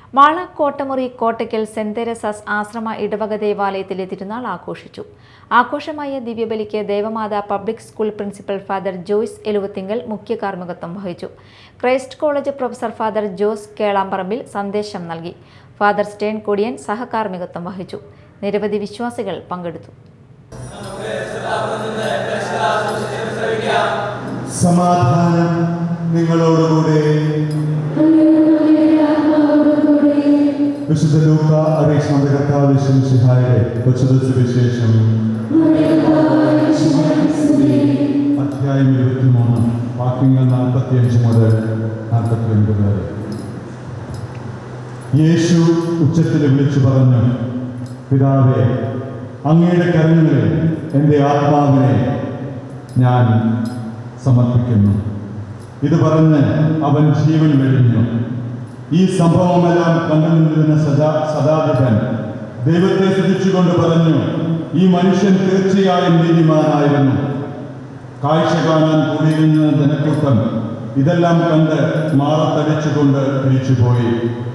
Mala Kottamuri Kottakkal saint Theresa's ആശ്രമ ഇടവക ദേവാലയത്തിലെ തിരുനാൾ ആഘോഷിച്ചു ആഘോഷമായ ദിവ്യബലിക്ക് Devamatha public school principal father Joyce Eluvathingal മുഖ്യ കാർമ്മികത്വം വഹിച്ചു Christ college professor father Jose Kelamparambil സന്ദേശം നൽകി ഫാദർ സ്റ്റേൻ കൊടിയൻ സഹകാർമ്മികത്വം വഹിച്ചു നിരവധി വിശ്വാസികൾ പങ്കെടുത്തു സമാധാനം നിങ്ങളോടുകൂടെ വിശുദ്ധ ലൂക്ക അറിയിച്ച കർത്താവ് വിശ്വസിഹായുടെ കൊച്ചുത സുവിശേഷം അധ്യായം ഇരുപത്തിമൂന്ന് വാക്യങ്ങൾ നാൽപ്പത്തിയഞ്ച് മുതൽ നാൽപ്പത്തി ഒൻപത് വരെ യേശു ഉച്ചത്തിൽ വിളിച്ചു പറഞ്ഞു പിതാവേ അങ്ങയുടെ കരങ്ങളിൽ എൻ്റെ ആത്മാവിനെ ഞാൻ സമർപ്പിക്കുന്നു ഇത് പറഞ്ഞ് അവൻ ജീവൻ വെടിഞ്ഞു ഈ സംഭവമെല്ലാം കണ്ടുനിന്നിരുന്ന സദാ സദാധിപൻ ദൈവത്തെ സ്തുതിച്ചുകൊണ്ട് പറഞ്ഞു ഈ മനുഷ്യൻ തീർച്ചയായും നീതിമാനായിരുന്നു കാഴ്ച കാണാൻ കൂടിയിരുന്ന ജനക്കൂട്ടം ഇതെല്ലാം കണ്ട് മാറത്തടിച്ചുകൊണ്ട് തിരിച്ചുപോയി